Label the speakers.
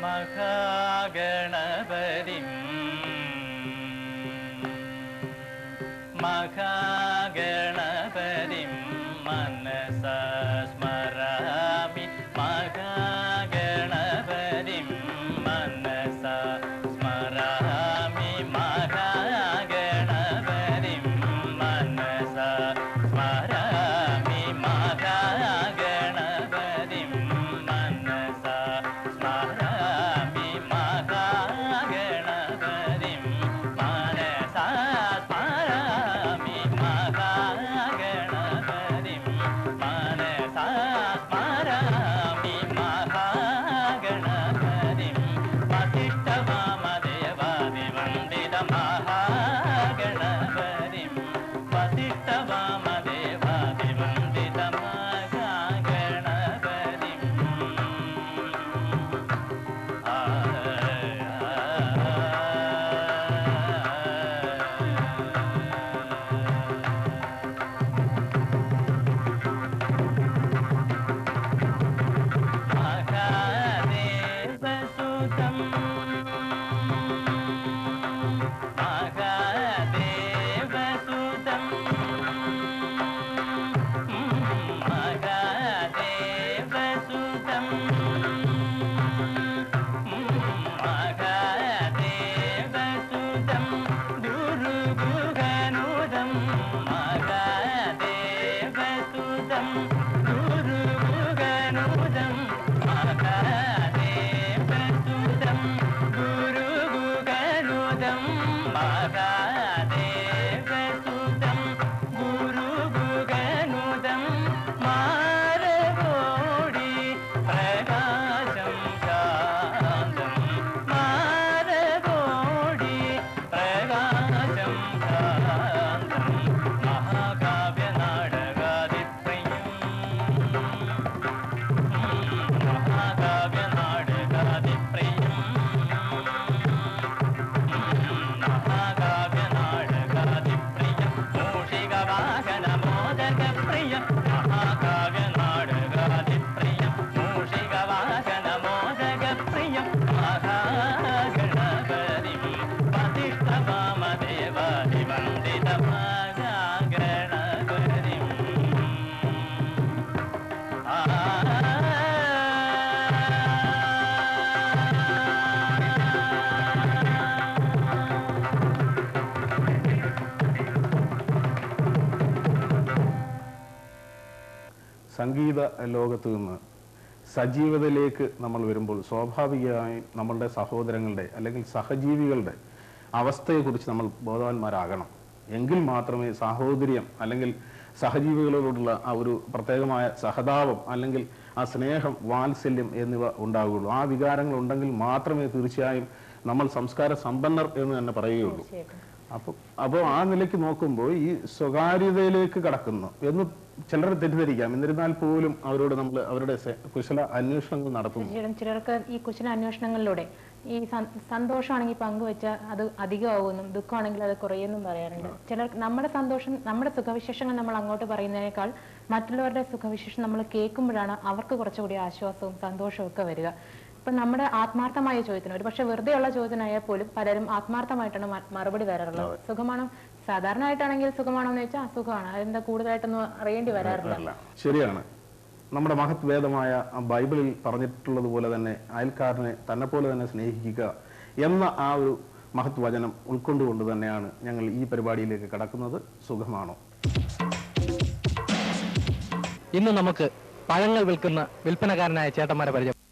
Speaker 1: മഹാഗണപതിം മഹാഗണപതിം മനസ സ്മരാമി മഹാഗണപതിം മനസ സ്മരാമി മഹാഗണപതിം മനസ സ്മരാമി മഹാഗണപതിം മനസ സ്മരാമി മഹാഗണപതിം മനസ സ്മരാമി മഹാഗണപതിം മനസ സ്മരാമി മഹാഗണപതിം വസിഷ്ഠവാമദേവാദിവന്ദിത മഹാഗണപതിം വസിഷ്ഠവാമദേവാദിവന്ദിത മഹാഗണപതിം ആ മഹാദേവസുതം മഹാദേവസുതം മഹാദേവസുതം മഹാദേവസുതം ഗുരുഗുഹനുദം മഹാദേവസുതം ഗുരുഗുഹനുദം മഹാദേവസുതം ഗുരുഗുഹനുദം മഹാദേവസുതം ഗുരുഗുഹനുദം മാരവോടി പ്രകാശം ശാന്തം മാരവോടി പ്രകാശം ശാന്തം മഹാകാവ്യ നാടകാതിപ്രിയം മഹാകാവ്യ നാടകാതിപ്രിയം മഹാകാവ്യ നാടകാതിപ്രിയം മൂഷികവാഹന മോദകപ്രിയം മഹാകാവ്യ നാടകാതിപ്രിയം മൂഷികവാഹന മോദകപ്രിയം മഹാഗണപതിം പ്രതിഷ്ഠവാമദേവാദിവന്ദിത മഹാഗണപതിം
Speaker 2: സംഗീത ലോകത്ത് നിന്ന് സജീവതയിലേക്ക് നമ്മൾ വരുമ്പോൾ സ്വാഭാവികമായും നമ്മളുടെ സഹോദരങ്ങളുടെ അല്ലെങ്കിൽ സഹജീവികളുടെ അവസ്ഥയെക്കുറിച്ച് നമ്മൾ ബോധവാന്മാരാകണം എങ്കിൽ മാത്രമേ സാഹോദര്യം അല്ലെങ്കിൽ സഹജീവികളോടുള്ള ആ ഒരു പ്രത്യേകമായ സഹതാപം അല്ലെങ്കിൽ ആ സ്നേഹം വാത്സല്യം എന്നിവ ഉണ്ടാവുകയുള്ളൂ ആ വികാരങ്ങൾ ഉണ്ടെങ്കിൽ മാത്രമേ തീർച്ചയായും നമ്മൾ സംസ്കാര സമ്പന്നർ എന്ന് തന്നെ പറയുകയുള്ളൂ അപ്പൊ അപ്പോൾ ആ നിലയ്ക്ക് നോക്കുമ്പോൾ ഈ സ്വകാര്യതയിലേക്ക് കടക്കുന്നു എന്ന് ചിലർ തെറ്റിദ്ധരിക്കാം എന്നിരുന്നാൽ പോലും അവരോട് നമ്മൾ അവരുടെ സെ- കുശല അന്വേഷണങ്ങൾ നടത്തുന്നു
Speaker 3: തീർച്ചയായിട്ടും ചിലർക്ക് ഈ കുശല അന്വേഷണങ്ങളിലൂടെ ഈ സ- സന്തോഷമാണെങ്കിൽ പങ്കുവെച്ച അത് അധികമാകുമെന്നും ദുഃഖമാണെങ്കിൽ അത് കുറയുമെന്നും പറയാറുണ്ട് ചിലർ നമ്മുടെ സന്തോഷം നമ്മുടെ സുഖവിശേഷങ്ങൾ നമ്മൾ അങ്ങോട്ട് പറയുന്നതിനേക്കാൾ മറ്റുള്ളവരുടെ സുഖവിശേഷം നമ്മൾ കേൾക്കുമ്പോഴാണ് അവർക്ക് കുറച്ചുകൂടി ആശ്വാസവും സന്തോഷവും ഒക്കെ വരിക ഇപ്പൊ നമ്മുടെ ആത്മാർത്ഥമായ ചോദ്യത്തിന് ഒരു പക്ഷെ വെറുതെ ഉള്ള ചോദ്യത്തിനായാൽ പോലും പലരും ആത്മാർത്ഥമായിട്ടാണ് മ- മറുപടി തരാറുള്ളത് സുഖമാണോ സാധാരണയായിട്ടാണെങ്കിൽ സുഖമാണോ എന്ന് വെച്ചാൽ അസുഖമാണ് അതെന്താ കൂടുതലായിട്ടൊന്നും അറിയേണ്ടി വരാറില്ല
Speaker 2: അല്ല ശരിയാണ് നമ്മുടെ മഹത് വേദമായ ആ ബൈബിളിൽ പറഞ്ഞിട്ടുള്ളത് പോലെ തന്നെ അയൽക്കാരനെ തന്നെ പോലെ തന്നെ സ്നേഹിക്കുക എന്ന ആ ഒരു മഹത് വചനം ഉൾക്കൊണ്ടുകൊണ്ട് തന്നെയാണ് ഞങ്ങൾ ഈ പരിപാടിയിലേക്ക് കടക്കുന്നത് സുഖമാണോ
Speaker 4: ഇന്ന് നമുക്ക് പഴങ്ങൾ വിൽക്കുന്ന വിൽപ്പനക്കാരനായ ചേട്ടന്മാരെ പരിചയം